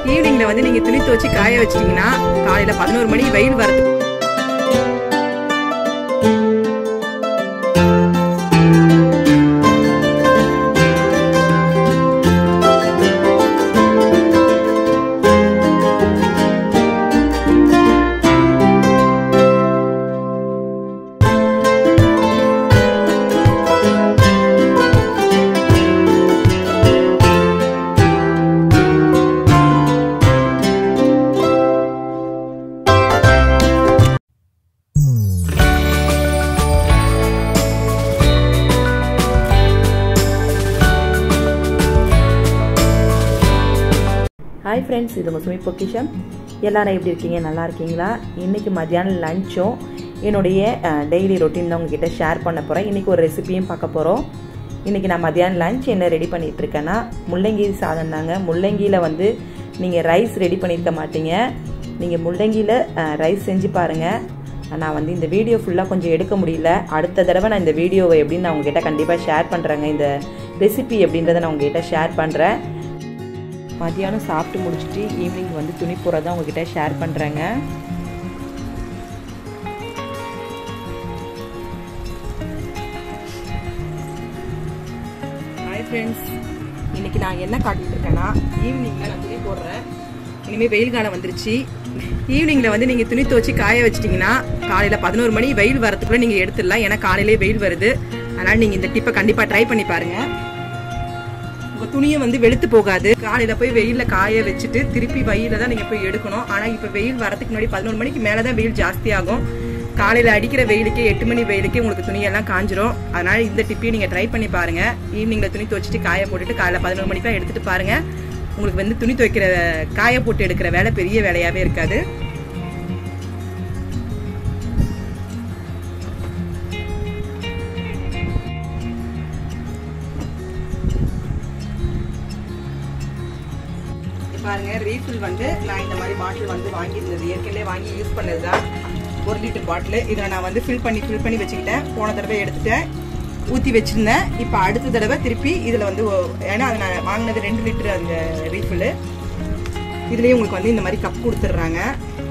ஈவினிங்ல வந்து நீங்க துணி துவச்சு காய வச்சிட்டீங்கன்னா காலையில பதினோரு மணி வெயில் வரது ஹாய் ஃப்ரெண்ட்ஸ் இது உங்கள் சுமி பொக்கிஷம் எல்லாரும் எப்படி இருக்கீங்க நல்லா இருக்கீங்களா இன்றைக்கி மத்தியானம் லஞ்சும் என்னுடைய டெய்லி ரொட்டீன் தான் உங்ககிட்ட ஷேர் பண்ண போகிறேன் இன்றைக்கி ஒரு ரெசிபியும் பார்க்க போகிறோம் இன்றைக்கி நான் மத்தியானம் லஞ்ச் என்ன ரெடி பண்ணிகிட்டு இருக்கேன்னா முள்ளங்கி சாதம் தாங்க முள்ளங்கியில் வந்து நீங்கள் ரைஸ் ரெடி பண்ணியிருக்க மாட்டீங்க நீங்கள் முள்ளங்கியில் ரைஸ் செஞ்சு பாருங்கள் நான் வந்து இந்த வீடியோ ஃபுல்லாக கொஞ்சம் எடுக்க முடியல அடுத்த தடவை நான் இந்த வீடியோவை எப்படின்னு நான் உங்ககிட்ட கண்டிப்பாக ஷேர் பண்ணுறேங்க இந்த ரெசிபி எப்படின்றத நான் உங்ககிட்ட ஷேர் பண்ணுறேன் மதியானம் சாப்பிட்டு முடிச்சுட்டு ஈவினிங் வந்து துணி போகிறத உங்ககிட்ட ஷேர் பண்ணுறேங்க ஹாய் ஃப்ரெண்ட்ஸ் இன்னைக்கு நான் என்ன காட்டிட்டு இருக்கேன்னா ஈவினிங்ல நான் துணி போடுறேன் இனிமேல் வெயில் காலம் வந்துருச்சு ஈவினிங்ல வந்து நீங்க துணி துவச்சு காய வச்சிட்டீங்கன்னா காலையில பதினோரு மணி வெயில் வரதுக்குள்ள நீங்க எடுத்துடலாம் ஏன்னா காலையிலே வெயில் வருது அதனால நீங்க இந்த டிப்பை கண்டிப்பா ட்ரை பண்ணி பாருங்க உங்க துணியை வந்து வெளுத்து போகாது காலையில போய் வெயில்ல காய வச்சுட்டு திருப்பி வெயில தான் நீங்க போய் எடுக்கணும் ஆனா இப்ப வெயில் வரதுக்கு முன்னாடி பதினோரு மணிக்கு மேலதான் வெயில் ஜாஸ்தி ஆகும் காலையில அடிக்கிற வெயிலுக்கே எட்டு மணி வெயிலுக்கே உங்களுக்கு துணியெல்லாம் காஞ்சிரும் அதனால இந்த டிப்பையும் நீங்க ட்ரை பண்ணி பாருங்க ஈவினிங்ல துணி துவச்சிட்டு காய போட்டுட்டு காலையில பதினோரு மணிக்கெல்லாம் எடுத்துட்டு பாருங்க உங்களுக்கு வந்து துணி துவைக்கிற காய போட்டு எடுக்கிற வேலை பெரிய வேலையாவே இருக்காது இங்க பாருங்க ரீஃபில் வந்து நான் இந்த மாதிரி பாட்டில் வந்து வாங்கியிருந்தது ஏற்கனவே வாங்கி யூஸ் பண்ணது தான் ஒரு லிட்டர் பாட்டில் இதில் நான் வந்து ஃபில் பண்ணி ஃபில் பண்ணி வச்சுக்கிட்டேன் போன தடவை எடுத்துட்டேன் ஊற்றி வச்சிருந்தேன் இப்போ அடுத்த தடவை திருப்பி இதில் வந்து ஒ- ஏன்னா அது நான் வாங்கினது ரெண்டு லிட்டர் அந்த ரீஃபில் இதுலேயே உங்களுக்கு வந்து இந்த மாதிரி கப் கொடுத்துட்றாங்க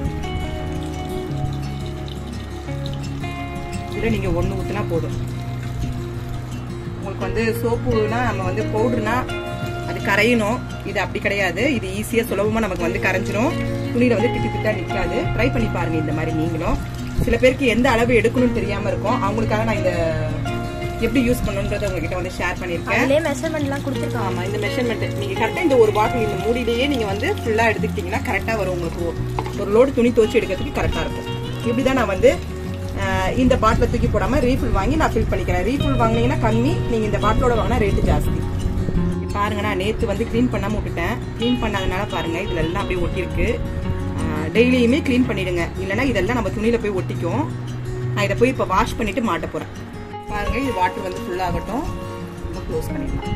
இதில் நீங்கள் ஒன்று ஊற்றினா போதும் உங்களுக்கு வந்து சோப்புனா நம்ம வந்து பவுடர்னா அது கரையணும் இது அப்படி கிடையாது இது ஈஸியா சுலபமா நமக்கு வந்து கரைஞ்சிரும் துணியில வந்து திட்டு திட்டா நிக்காது ட்ரை பண்ணி பாருங்க இந்த மாதிரி நீங்களும் சில பேருக்கு எந்த அளவு எடுக்கணும்னு தெரியாம இருக்கும் அவங்களுக்காக நான் இந்த எப்படி யூஸ் பண்ணணுன்றத உங்ககிட்ட வந்து ஷேர் பண்ணிருக்கேன் அதிலே மெஷர்மெண்ட்லாம் கொடுத்துருக்காங்க ஆமா இந்த மெஷர்மெண்ட் நீங்க கரெக்டா இந்த ஒரு பாட்டில் இந்த மூடியிலேயே நீங்க வந்து ஃபுல்லா எடுத்துக்கிட்டீங்கன்னா கரெக்டா வரும் உங்களுக்கு ஒரு- ஒரு லோடு துணி துவச்சி எடுக்கிறதுக்கு கரெக்டா இருக்கும் இப்படிதான் நான் வந்து அஹ், இந்த பாட்டில தூக்கி போடாம ரீஃபில் வாங்கி நான் ஃபில் பண்ணிக்கிறேன் ரீஃபில் வாங்குனீங்கன்னா கம்மி நீங்க இந்த பாட்டிலோட வாங்கினா ரேட்டு ஜாஸ்தி இங்க பாருங்க நான் நேத்து வந்து க்ளீன் பண்ணாம விட்டுட்டேன் க்ளீன் பண்ணாதனால பாருங்க இதுல எல்லாம் அப்படியே ஒட்டியிருக்கு டெய்லியுமே க்ளீன் பண்ணிடுங்க இல்லைன்னா இதெல்லாம் நம்ம துணியில போய் ஒட்டிக்கும் நான் இதை போய் இப்போ வாஷ் பண்ணிட்டு மாட்ட போறேன் பாருங்க இது வாட்டர் வந்து ஃபுல் ஆகட்டும் க்ளோஸ் பண்ணிடலாம்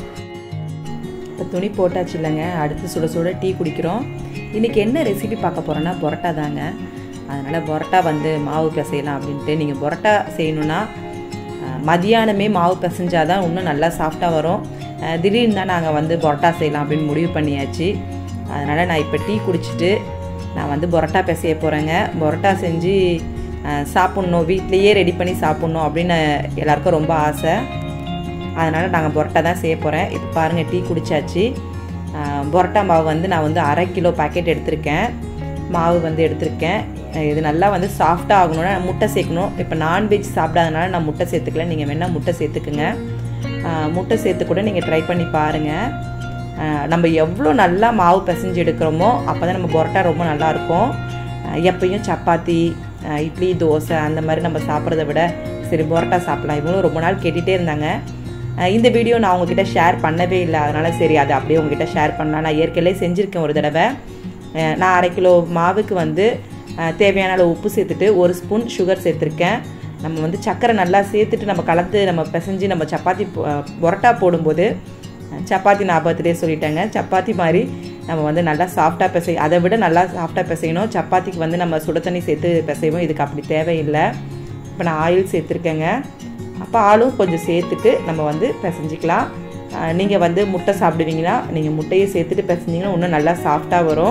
இப்போ துணி போட்டாச்சு இல்லைங்க அடுத்து சுட சுட டீ குடிக்கிறோம் இன்றைக்கி என்ன ரெசிபி பார்க்க போகிறோன்னா பரோட்டா தாங்க அதனால் பரோட்டா வந்து மாவு பிசையலாம் அப்படின்ட்டு நீங்கள் பரோட்டா செய்யணுன்னா அஹ், மதியானமே மாவு பிசைஞ்சாதான் இன்னும் நல்லா சாஃப்டாக வரும் அஹ், திடீர்னு தான் நாங்கள் வந்து பரோட்டா செய்யலாம் அப்படின்னு முடிவு பண்ணியாச்சு அதனால் நான் இப்போ டீ குடிச்சிட்டு நான் வந்து பரோட்டா பிசைய போகிறேங்க பரோட்டா செஞ்சு அஹ், சாப்பிட்ணும் வீட்லேயே ரெடி பண்ணி சாப்பிட்ணும் அப்படின்னு எல்லாருக்கும் ரொம்ப ஆசை அதனால் நாங்கள் பரோட்டா தான் செய்ய போகிறேன் இப்போ பாருங்கள் டீ குடிச்சாச்சு ஆஹ் பரோட்டா மாவு வந்து நான் வந்து அரை கிலோ பாக்கெட் எடுத்திருக்கேன் மாவு வந்து எடுத்திருக்கேன் அஹ் இது நல்லா வந்து சாஃப்டாக ஆகணும்னா முட்டை சேர்க்கணும் இப்போ நான்வெஜ் சாப்பிடாதனால நான் முட்டை சேர்த்துக்கல நீங்கள் வேணால் முட்டை சேர்த்துக்குங்க ஆஹ் முட்டை சேர்த்து கூட நீங்கள் ட்ரை பண்ணி பாருங்கள் ஆஹ் நம்ம எவ்வளோ நல்லா மாவு பிசைஞ்சு எடுக்கிறோமோ அப்போ தான் நம்ம பரோட்டா ரொம்ப நல்லாயிருக்கும் எப்பயும் சப்பாத்தி ஆஹ் இட்லி தோசை அந்த மாதிரி நம்ம சாப்பிட்றத விட சரி பரோட்டா சாப்பிடலாம் இவங்களும் ரொம்ப நாள் கேட்டுகிட்டே இருந்தாங்க அஹ் இந்த வீடியோ நான் உங்ககிட்ட ஷேர் பண்ணவே இல்லை அதனால் சரி அதை அப்படியே உங்ககிட்ட ஷேர் பண்ணலாம் நான் ஏற்கனவே செஞ்சுருக்கேன் ஒரு தடவை அஹ் நான் அரை கிலோ மாவுக்கு வந்து அஹ் தேவையான அளவு உப்பு சேர்த்துட்டு ஒரு ஸ்பூன் சுகர் சேர்த்துருக்கேன் நம்ம வந்து சர்க்கரை நல்லா சேர்த்துட்டு நம்ம கலந்து நம்ம பிசைஞ்சு நம்ம சப்பாத்தி போ- அஹ் பரோட்டா போடும்போது அஹ் சப்பாத்தி ஞாபகத்திலே சொல்லிட்டேங்க சப்பாத்தி மாதிரி நம்ம வந்து நல்லா சாஃப்டாக பிசை அதை விட நல்லா சாஃப்டாக பிசையணும் சப்பாத்திக்கு வந்து நம்ம சுட தண்ணி சேர்த்து பிசைவோம் இதுக்கு அப்படி தேவையில்லை இப்போ நான் ஆயில் சேர்த்துருக்கேங்க அப்போ ஆளும் கொஞ்சம் சேர்த்துட்டு நம்ம வந்து பிசைஞ்சிக்கலாம் நீங்கள் வந்து முட்டை சாப்பிடுவீங்கன்னா நீங்கள் முட்டையை சேர்த்துட்டு பிசைஞ்சிங்கன்னா இன்னும் நல்லா சாஃப்டாக வரும்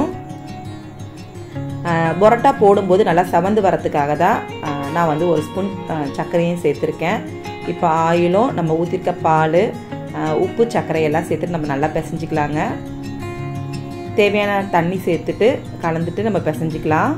ஆஹ் பரோட்டா போடும்போது நல்லா செவந்து வரத்துக்காக தான் ஆஹ் நான் வந்து ஒரு ஸ்பூன் ஆஹ் சர்க்கரையும் சேர்த்துருக்கேன் இப்போ ஆயிலும் நம்ம ஊற்றிருக்க பால் ஆஹ் உப்பு சர்க்கரை எல்லாம் சேர்த்துட்டு நம்ம நல்லா பிசைஞ்சிக்கலாங்க தேவையான தண்ணி சேர்த்துட்டு கலந்துட்டு நம்ம பிசைஞ்சிக்கலாம்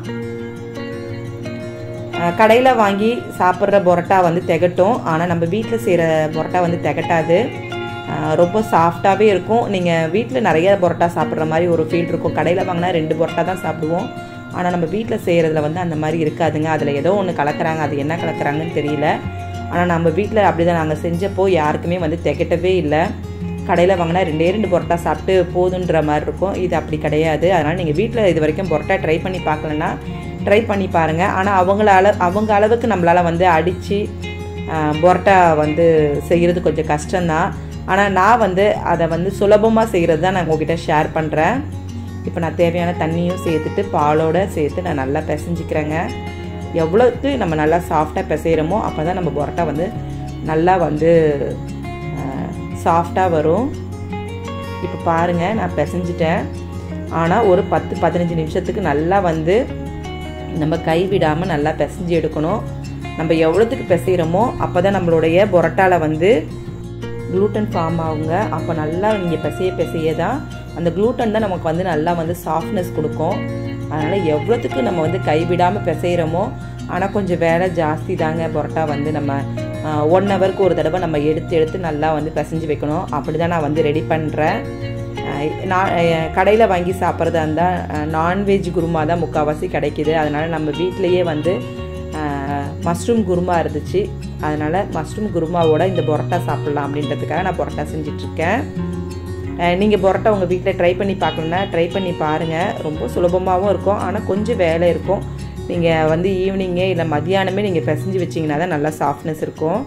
கடையில் வாங்கி சாப்பிட்ற பரோட்டா வந்து திகட்டும் ஆனால் நம்ம வீட்டில் செய்கிற பரோட்டா வந்து திகட்டாது ஆஹ் ரொம்ப சாஃப்டாகவே இருக்கும் நீங்கள் வீட்டில் நிறைய பரோட்டா சாப்பிட்ற மாதிரி ஒரு ஃபீல் இருக்கும் கடையில் வாங்கினா ரெண்டு பரோட்டா தான் சாப்பிடுவோம் ஆனால் நம்ம வீட்டில் செய்கிறதுல வந்து அந்த மாதிரி இருக்காதுங்க அதில் ஏதோ ஒன்று கலக்கிறாங்க அது என்ன கலக்கிறாங்கன்னு தெரியல ஆனால் நம்ம வீட்டில் அப்படி தான் நாங்கள் செஞ்சப்போ யாருக்குமே வந்து திகட்டவே இல்லை கடையில் வாங்கினா ரெண்டே ரெண்டு பரோட்டா சாப்பிட்டு போதுன்ற மாதிரி இருக்கும் இது அப்படி கிடையாது அதனால் நீங்கள் வீட்டில் இது வரைக்கும் பரோட்டா ட்ரை பண்ணி பார்க்கலன்னா ட்ரை பண்ணி பாருங்கள் ஆனால் அவங்கள அள அவங்க அளவுக்கு நம்மளால் வந்து அடித்து பரோட்டா வந்து செய்கிறது கொஞ்சம் கஷ்டம்தான் ஆனால் நான் வந்து அதை வந்து சுலபமாக செய்கிறது தான் நான் உங்ககிட்ட ஷேர் பண்ணுறேன் இப்போ நான் தேவையான தண்ணியும் சேர்த்துட்டு பாலோட சேர்த்து நான் நல்லா பிசைஞ்சிக்கிறேங்க எவ்வளோக்கு நம்ம நல்லா சாஃப்டாக பிசைகிறோமோ அப்போ தான் நம்ம பரோட்டா வந்து நல்லா வந்து சாஃப்டாக வரும் இப்போ பாருங்கள் நான் பிசைஞ்சிட்டேன் ஆனால் ஒரு பத்து பதினஞ்சு நிமிஷத்துக்கு நல்லா வந்து நம்ம கை விடாமல் நல்லா பிசைஞ்சு எடுக்கணும் நம்ம எவ்வளோத்துக்கு பிசைகிறோமோ அப்போ தான் நம்மளுடைய பரோட்டாவில் வந்து க்ளூட்டன் ஃபார்ம் ஆகுங்க அப்போ நல்லா நீங்கள் பிசைய பிசைய தான் அந்த க்ளூட்டன் தான் நமக்கு வந்து நல்லா வந்து சாஃப்ட்னஸ் கொடுக்கும் அதனால் எவ்வளோத்துக்கு நம்ம வந்து கைவிடாமல் பிசைகிறோமோ ஆனால் கொஞ்சம் வேலை ஜாஸ்தி தாங்க பரோட்டா வந்து நம்ம ஒன் ஹவருக்கு ஒரு தடவை நம்ம எடுத்து எடுத்து நல்லா வந்து பிசைஞ்சு வைக்கணும் அப்படி தான் நான் வந்து ரெடி பண்ணுறேன் நான் கடையில் வாங்கி சாப்பிட்றதா இருந்தால் நான்வெஜ் குருமா தான் முக்கால்வாசி கிடைக்கிது அதனால் நம்ம வீட்டிலையே வந்து மஷ்ரூம் குருமா இருந்துச்சு அதனால் மஷ்ரூம் குருமாவோட இந்த பரோட்டா சாப்பிட்லாம் அப்படின்றதுக்காக நான் பரோட்டா செஞ்சிட்ருக்கேன் நீங்கள் பரோட்டா உங்கள் வீட்டில் ட்ரை பண்ணி பார்க்கணுன்னா ட்ரை பண்ணி பாருங்கள் ரொம்ப சுலபமாகவும் இருக்கும் ஆனால் கொஞ்சம் வேலை இருக்கும் நீங்கள் வந்து ஈவினிங்கே இல்லை மதியானமே நீங்கள் பிசைஞ்சு வச்சிங்கன்னா தான் நல்லா சாஃப்ட்னஸ் இருக்கும்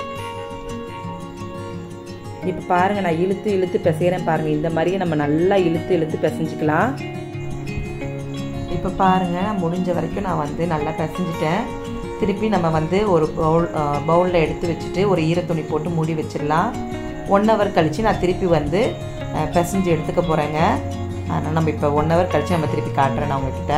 இப்போ பாருங்கள் நான் இழுத்து இழுத்து பிசைகிறேன் பாருங்கள் இந்த மாதிரியே நம்ம நல்லா இழுத்து இழுத்து பிசைஞ்சிக்கலாம் இப்போ பாருங்கள் நான் முடிஞ்ச வரைக்கும் நான் வந்து நல்லா பிசைஞ்சிட்டேன் திருப்பி நம்ம வந்து ஒரு பவுல் பவுலில் எடுத்து வச்சுட்டு ஒரு ஈரத்துணி போட்டு மூடி வச்சிடலாம் ஒன் ஹவர் கழித்து நான் திருப்பி வந்து பிசைஞ்சு எடுத்துக்க போகிறேங்க அதனால் நம்ம இப்போ ஒன் ஹவர் கழித்து நம்ம திருப்பி காட்டுறேன் நான் உங்ககிட்ட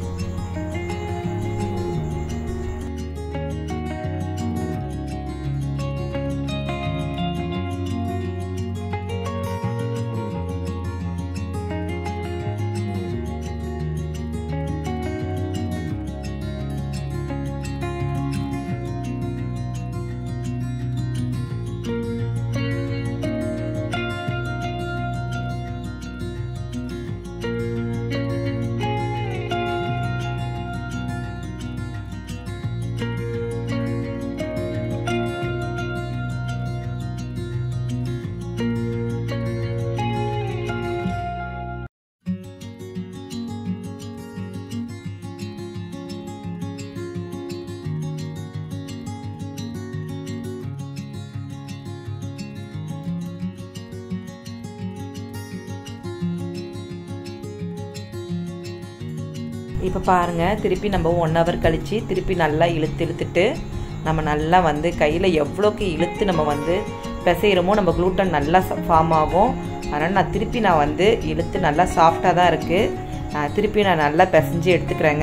இப்போ பாருங்கள் திருப்பி நம்ம ஒன் ஹவர் கழித்து திருப்பி நல்லா இழுத்து இழுத்துட்டு நம்ம நல்லா வந்து கையில் எவ்வளோக்கு இழுத்து நம்ம வந்து பிசைகிறோமோ நம்ம க்ளூட்டன் நல்லா ஃபார்ம் ஆகும் அதனால் நான் திருப்பி நான் வந்து இழுத்து நல்லா சாஃப்டாக தான் இருக்குது திருப்பி நான் நல்லா பிசைஞ்சு எடுத்துக்கிறேங்க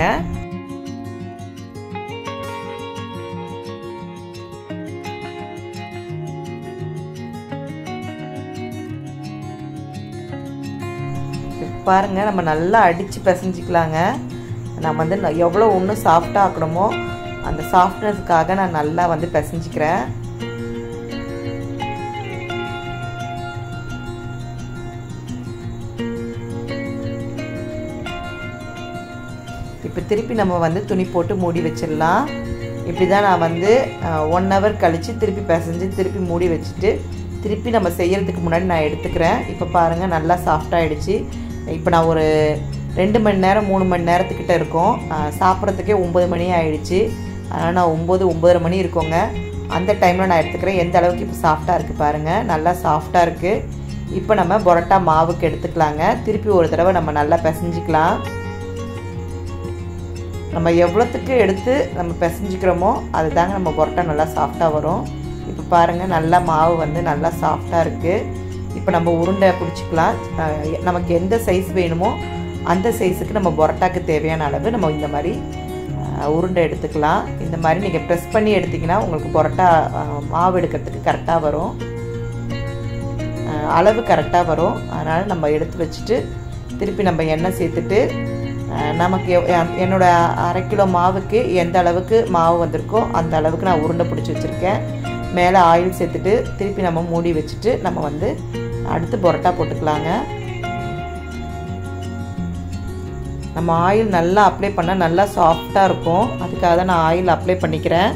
பாருங்கள் நம்ம நல்லா அடித்து பிசைஞ்சிக்கலாங்க நம்ம வந்து எவ்வளோ ஒன்றும் சாஃப்டாக ஆக்கணுமோ அந்த சாஃப்ட்னஸ்க்காக நான் நல்லா வந்து பிசைஞ்சிக்கிறேன் இப்போ திருப்பி நம்ம வந்து துணி போட்டு மூடி வச்சிடலாம் இப்படி தான் நான் வந்து ஒன் ஹவர் கழித்து திருப்பி பிசைஞ்சு திருப்பி மூடி வச்சுட்டு திருப்பி நம்ம செய்கிறதுக்கு முன்னாடி நான் எடுத்துக்கிறேன் இப்போ பாருங்கள் நல்லா சாஃப்டாகிடுச்சு இப்போ நான் ஒரு ரெண்டு மணி நேரம் மூணு மணி நேரத்துக்கிட்ட இருக்கும் சாப்பிட்றதுக்கே ஒம்பது மணி ஆயிடுச்சு அதனால் நான் ஒம்பது ஒம்பதரை மணி இருக்கோங்க அந்த டைமில் நான் எடுத்துக்கிறேன் எந்த அளவுக்கு இப்போ சாஃப்டாக இருக்குது பாருங்கள் நல்லா சாஃப்டாக இருக்குது இப்போ நம்ம பரோட்டா மாவுக்கு எடுத்துக்கலாங்க திருப்பி ஒரு தடவை நம்ம நல்லா பிசைஞ்சிக்கலாம் நம்ம எவ்வளோத்துக்கு எடுத்து நம்ம பிசைஞ்சிக்கிறோமோ அதுதாங்க நம்ம பரோட்டா நல்லா சாஃப்டாக வரும் இப்போ பாருங்கள் நல்லா மாவு வந்து நல்லா சாஃப்டாக இருக்குது இப்போ நம்ம உருண்டை பிடிச்சிக்கலாம் அஹ் நமக்கு எந்த சைஸ் வேணுமோ அந்த சைஸுக்கு நம்ம பரோட்டாக்கு தேவையான அளவு நம்ம இந்த மாதிரி அஹ், உருண்டை எடுத்துக்கலாம் இந்த மாதிரி நீங்கள் ப்ரெஸ் பண்ணி எடுத்திங்கன்னா உங்களுக்கு பரோட்டா அஹ், மாவு எடுக்கிறதுக்கு கரெக்டாக வரும் அஹ், அளவு கரெக்டாக வரும் அதனால் நம்ம எடுத்து வச்சுட்டு திருப்பி நம்ம எண்ணெய் சேர்த்துட்டு அஹ், நமக்கு எவ்- என்- என்னோட அரை கிலோ மாவுக்கு எந்த அளவுக்கு மாவு வந்திருக்கோ அந்த அளவுக்கு நான் உருண்டை பிடிச்சி வச்சுருக்கேன் மேலே ஆயில் சேர்த்துட்டு திருப்பி நம்ம மூடி வச்சுட்டு நம்ம வந்து அடுத்து பரோட்டா போட்டுக்கலாங்க நம்ம ஆயில் நல்லா அப்ளை பண்ணால் நல்லா சாஃப்டாக இருக்கும் அதுக்காக தான் நான் ஆயில் அப்ளை பண்ணிக்கிறேன்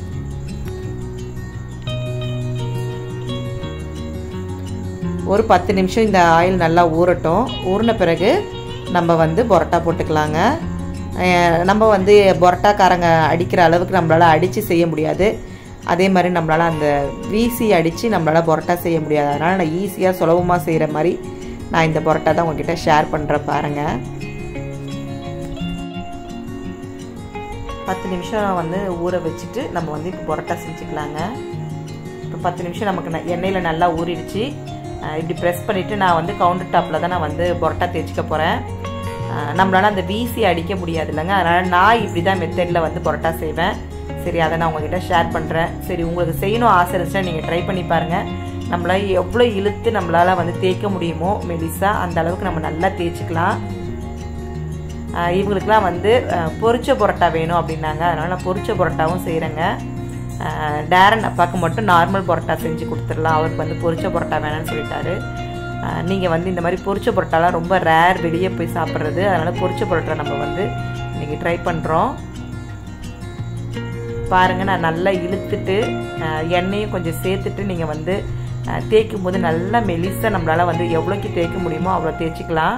ஒரு பத்து நிமிஷம் இந்த ஆயில் நல்லா ஊறட்டும் ஊறின பிறகு நம்ம வந்து பரோட்டா போட்டுக்கலாங்க அஹ் நம்ம வந்து பரோட்டாக்காரங்க அடிக்கிற அளவுக்கு நம்மளால் அடித்து செய்ய முடியாது அதே மாதிரி நம்மளால் அந்த வீசி அடித்து நம்மளால் பரோட்டா செய்ய முடியாது அதனால் நான் ஈஸியாக சுலபமாக செய்கிற மாதிரி நான் இந்த பரோட்டா தான் உங்ககிட்ட ஷேர் பண்ணுறேன் பாருங்கள் பத்து நிமிஷம் வந்து ஊற வச்சுட்டு நம்ம வந்து இப்போ பரோட்டா செஞ்சுக்கலாங்க இப்போ பத்து நிமிஷம் நமக்கு ந- எண்ணெயில் நல்லா ஊறிடுச்சு அஹ் இப்படி ப்ரெஸ் பண்ணிவிட்டு நான் வந்து கவுண்டர் டாப்பில் தான் நான் வந்து பரோட்டா தேய்ச்சிக்க போகிறேன் நம்மளால் அந்த வீசி அடிக்க முடியாது இல்லைங்க அதனால் நான் இப்படி தான் மெத்தடில் வந்து பரோட்டா செய்வேன் சரி அதை நான் உங்ககிட்ட ஷேர் பண்ணுறேன் சரி உங்களுக்கு செய்யணும் ஆசை இருந்துச்சுன்னா நீங்கள் ட்ரை பண்ணி பாருங்கள் நம்மளால் எவ்வளோ இழுத்து நம்மளால் வந்து தேய்க்க முடியுமோ மெலிசா அந்த அளவுக்கு நம்ம நல்லா தேய்ச்சிக்கலாம் ஆஹ் இவங்களுக்குலாம் வந்து ஆஹ் பொரிச்ச பரோட்டா வேணும் அப்படின்னாங்க அதனால் நான் பொரிச்ச பரோட்டாவும் செய்கிறேங்க டேரன் அப்பாவுக்கு மட்டும் நார்மல் பரோட்டா செஞ்சு கொடுத்துடலாம் அவருக்கு வந்து பொரிச்ச பரோட்டா வேணாம்னு சொல்லிட்டாரு நீங்கள் வந்து இந்த மாதிரி பொரிச்ச பரோட்டாலாம் ரொம்ப ரேர் வெளியே போய் சாப்பிட்றது அதனால் பொரிச்ச பரோட்டா நம்ம வந்து இன்றைக்கி ட்ரை பண்ணுறோம் பாருங்கள் நான் நல்லா இழுத்துட்டு ஆஹ் எண்ணெயும் கொஞ்சம் சேர்த்துட்டு நீங்கள் வந்து ஆஹ் தேய்க்கும் போது நல்லா மெலிசாக நம்மளால் வந்து எவ்வளோக்கு தேய்க்க முடியுமோ அவ்வளோ தேய்ச்சிக்கலாம்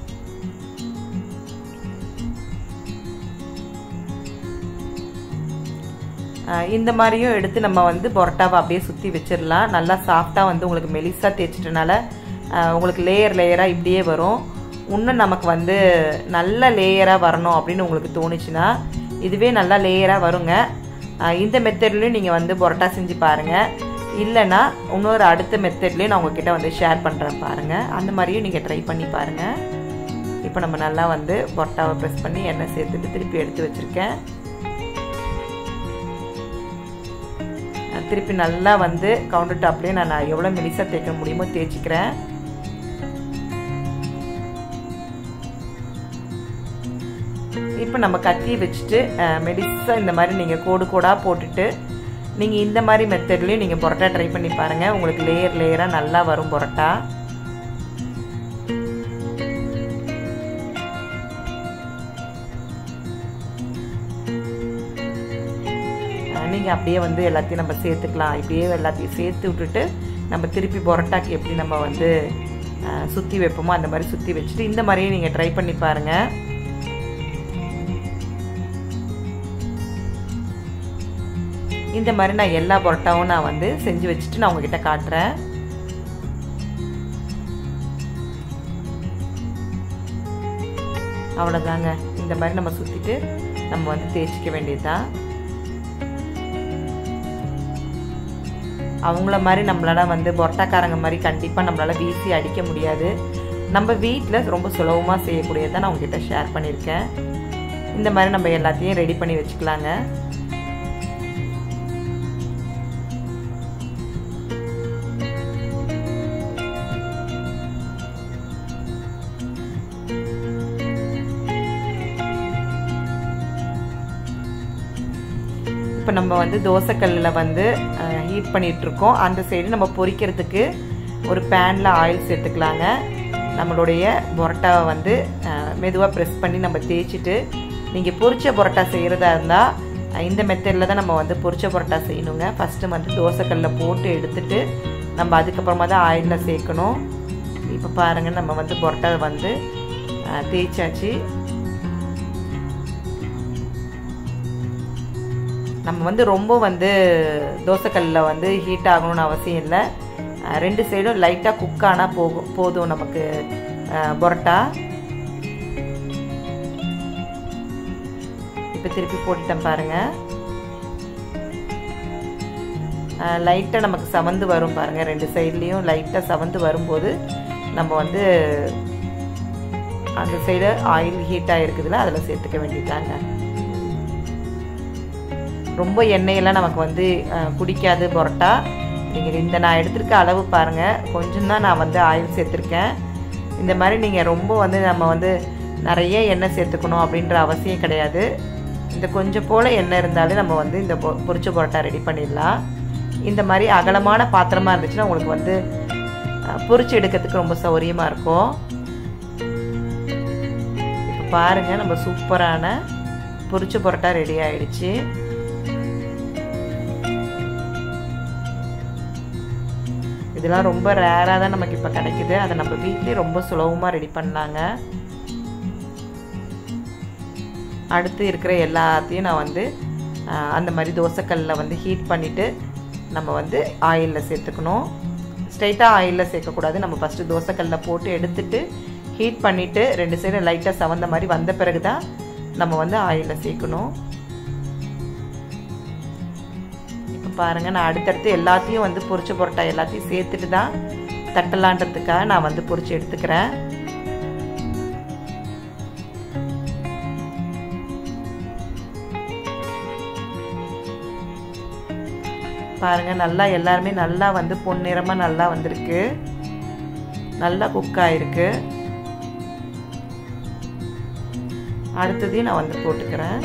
ஆஹ் இந்த மாதிரியும் எடுத்து நம்ம வந்து பரோட்டாவை அப்படியே சுற்றி வச்சிடலாம் நல்லா சாஃப்டாக வந்து உங்களுக்கு மெலிசாக தேய்ச்சிட்டனால ஆஹ் உங்களுக்கு லேயர் லேயராக இப்படியே வரும் இன்னும் நமக்கு வந்து நல்ல லேயராக வரணும் அப்படின்னு உங்களுக்கு தோணுச்சுன்னா இதுவே நல்லா லேயராக வருங்க ஆஹ் இந்த மெத்தட்லேயும் நீங்கள் வந்து பரோட்டா செஞ்சு பாருங்கள் இல்லைன்னா இன்னொரு அடுத்த மெத்தட்லேயும் நான் உங்ககிட்ட வந்து ஷேர் பண்ணுறேன் பாருங்கள் அந்த மாதிரியும் நீங்கள் ட்ரை பண்ணி பாருங்கள் இப்போ நம்ம நல்லா வந்து பரோட்டாவை ப்ரெஸ் பண்ணி எண்ணெய் சேர்த்துட்டு திருப்பி எடுத்து வச்சுருக்கேன் திருப்பி நல்லா வந்து கவுண்டர் டாப்லேயே நான் எவ்வளோ மெலிசாக தேய்க்க முடியுமோ தேய்ச்சிக்கிறேன் இப்போ நம்ம கத்தி வச்சுட்டு மெலிசாக இந்த மாதிரி நீங்கள் கோடு கோடாக போட்டுட்டு நீங்கள் இந்த மாதிரி மெத்தட்லேயும் நீங்கள் பரோட்டா ட்ரை பண்ணி பாருங்கள் உங்களுக்கு லேயர் லேயராக நல்லா வரும் பரோட்டா நீங்கள் அப்படியே வந்து எல்லாத்தையும் நம்ம சேர்த்துக்கலாம் இப்படியே எல்லாத்தையும் சேர்த்து விட்டுட்டு நம்ம திருப்பி பரோட்டாக்கு எப்படி நம்ம வந்து சுற்றி வைப்போமோ அந்த மாதிரி சுற்றி வச்சுட்டு இந்த மாதிரியே நீங்கள் ட்ரை பண்ணி பாருங்கள் இந்த மாதிரி நான் எல்லா பரோட்டாவும் நான் வந்து செஞ்சு வச்சுட்டு நான் உங்ககிட்ட காட்டுறேன் அவ்வளோதாங்க இந்த மாதிரி நம்ம சுற்றிட்டு நம்ம வந்து தேய்ச்சிக்க வேண்டியதுதான் அவங்கள மாதிரி நம்மளால் வந்து பொரோட்டாக்காரங்க மாதிரி கண்டிப்பாக நம்மளால் வீசி அடிக்க முடியாது நம்ம வீட்டில் ரொம்ப சுலபமாக செய்யக்கூடியதை நான் உங்ககிட்ட ஷேர் பண்ணியிருக்கேன் இந்த மாதிரி நம்ம எல்லாத்தையும் ரெடி பண்ணி வச்சுக்கலாங்க இப்போ நம்ம வந்து தோசைக்கல்லில் வந்து ஹீட் பண்ணிகிட்ருக்கோம் அந்த சைடு நம்ம பொரிக்கிறதுக்கு ஒரு பேனில் ஆயில் சேர்த்துக்கலாங்க நம்மளுடைய பரோட்டாவை வந்து மெதுவாக ப்ரெஸ் பண்ணி நம்ம தேய்ச்சிட்டு நீங்கள் பொரிச்ச பரோட்டா செய்கிறதா இருந்தால் இந்த மெத்தடில் தான் நம்ம வந்து பொரிச்ச பரோட்டா செய்யணுங்க ஃபஸ்ட்டு வந்து தோசைக்கல்லில் போட்டு எடுத்துட்டு நம்ம அதுக்கப்புறமா தான் ஆயிலில் சேர்க்கணும் இப்போ பாருங்கள் நம்ம வந்து பரோட்டா வந்து தேய்ச்சாச்சு நம்ம வந்து ரொம்ப வந்து தோசைக்கல்லில் வந்து ஹீட் ஆகணும்னு அவசியம் இல்லை ரெண்டு சைடும் லைட்டாக குக் ஆனால் போகும் போதும் நமக்கு பரோட்டா இப்போ திருப்பி போட்டுட்டேன் பாருங்கள் லைட்டாக நமக்கு சவந்து வரும் பாருங்கள் ரெண்டு சைட்லேயும் லைட்டாக சவந்து வரும்போது நம்ம வந்து அந்த சைடு ஆயில் ஹீட்டாக இருக்குதுல அதில் சேர்த்துக்க வேண்டியதாங்க ரொம்ப எண்ணெயெல்லாம் நமக்கு வந்து குடிக்காது பரோட்டா நீங்கள் இந்த நான் எடுத்திருக்க அளவு பாருங்கள் கொஞ்சம் தான் நான் வந்து ஆயில் சேர்த்துருக்கேன் இந்த மாதிரி நீங்கள் ரொம்ப வந்து நம்ம வந்து நிறைய எண்ணெய் சேர்த்துக்கணும் அப்படின்ற அவசியம் கிடையாது இந்த கொஞ்சம் போல் எண்ணெய் இருந்தாலே நம்ம வந்து இந்த பொ பொரிச்ச பரோட்டா ரெடி பண்ணிடலாம் இந்த மாதிரி அகலமான பாத்திரமாக இருந்துச்சுன்னா உங்களுக்கு வந்து பொரிச்சு எடுக்கிறதுக்கு ரொம்ப சௌரியமாக இருக்கும் இப்போ பாருங்கள் நம்ம சூப்பரான பொரிச்ச பரோட்டா ரெடி ஆயிடுச்சு இதெல்லாம் ரொம்ப ரேராக தான் நமக்கு இப்போ கிடைக்குது அதை நம்ம வீட்லேயே ரொம்ப சுலபமாக ரெடி பண்ணலாங்க அடுத்து இருக்கிற எல்லாத்தையும் நான் வந்து அந்த மாதிரி தோசைக்கல்லில் வந்து ஹீட் பண்ணிவிட்டு நம்ம வந்து ஆயிலில் சேர்த்துக்கணும் ஸ்ட்ரைட்டாக ஆயிலில் சேர்க்கக்கூடாது நம்ம ஃபஸ்ட்டு தோசைக்கல்லில் போட்டு எடுத்துட்டு ஹீட் பண்ணிவிட்டு ரெண்டு சைடும் லைட்டாக சவந்த மாதிரி வந்த பிறகு தான் நம்ம வந்து ஆயிலில் சேர்க்கணும் இப்போ பாருங்கள் நான் அடுத்தடுத்து எல்லாத்தையும் வந்து பொரிச்ச பரோட்டா எல்லாத்தையும் சேர்த்துட்டு தான் தட்டலான்றதுக்காக நான் வந்து பொரிச்சு எடுத்துக்கிறேன் பாருங்க நல்லா எல்லாருமே நல்லா வந்து பொன்னிறமாக நல்லா வந்திருக்கு நல்லா குக் ஆயிருக்கு அடுத்ததையும் நான் வந்து போட்டுக்கிறேன்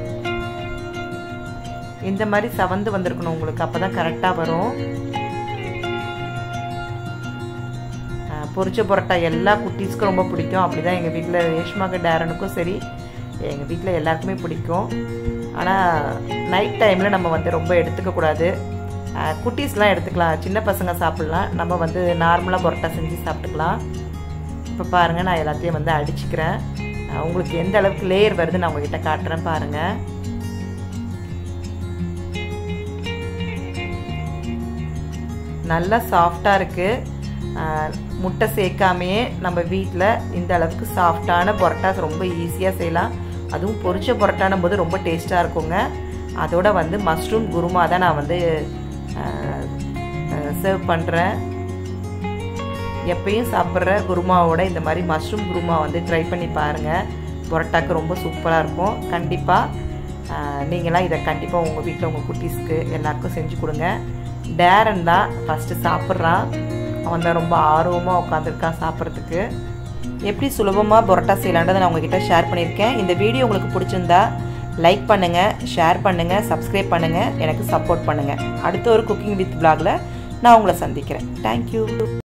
இந்த மாதிரி சவந்து வந்திருக்கணும் உங்களுக்கு அப்போ தான் கரெக்டாக வரும் பொரிச்ச பரோட்டா எல்லா குட்டீஸ்க்கும் ரொம்ப பிடிக்கும் அப்படி தான் எங்கள் வீட்டில் ரேஷ்மாக்கு டேரனுக்கும் சரி எங்கள் வீட்டில் எல்லாருக்குமே பிடிக்கும் ஆனால் நைட் டைமில் நம்ம வந்து ரொம்ப எடுத்துக்கக்கூடாது குட்டீஸ்லாம் எடுத்துக்கலாம் சின்ன பசங்க சாப்பிட்லாம் நம்ம வந்து நார்மலாக பரோட்டா செஞ்சு சாப்பிட்டுக்கலாம் இப்போ பாருங்கள் நான் எல்லாத்தையும் வந்து அடிச்சுக்கிறேன் உங்களுக்கு எந்த அளவுக்கு லேயர் வருது நான் உங்ககிட்ட காட்டுறேன் பாருங்கள் நல்லா சாஃப்டாக இருக்குது முட்டை சேர்க்காமையே நம்ம வீட்டில் இந்த அளவுக்கு சாஃப்டான பரோட்டா ரொம்ப ஈஸியாக செய்யலாம் அதுவும் பொரிச்ச பரோட்டான போது ரொம்ப டேஸ்ட்டாக இருக்குங்க அதோட வந்து மஷ்ரூம் குருமா தான் நான் வந்து சர்வ் பண்ணுறேன் எப்பயும் சாப்பிட்ற குருமாவோட இந்த மாதிரி மஷ்ரூம் குருமா வந்து ட்ரை பண்ணி பாருங்கள் பரோட்டாக்கு ரொம்ப சூப்பராக இருக்கும் கண்டிப்பாக நீங்களாம் இதை கண்டிப்பாக உங்கள் வீட்டில் உங்கள் குட்டீஸ்க்கு எல்லாருக்கும் செஞ்சு கொடுங்க டேரன் தான் ஃபஸ்ட்டு சாப்பிட்றான் அவன் தான் ரொம்ப ஆர்வமாக உட்காந்துருக்கான் சாப்பிட்றதுக்கு எப்படி சுலபமாக பரோட்டா செய்யலான்றதை நான் உங்ககிட்ட ஷேர் பண்ணியிருக்கேன் இந்த வீடியோ உங்களுக்கு பிடிச்சிருந்தா லைக் பண்ணுங்கள் ஷேர் பண்ணுங்கள் சப்ஸ்கிரைப் பண்ணுங்கள் எனக்கு சப்போர்ட் பண்ணுங்கள் அடுத்த ஒரு குக்கிங் வித் பிளாகில் நான் உங்களை சந்திக்கிறேன் தேங்க்யூ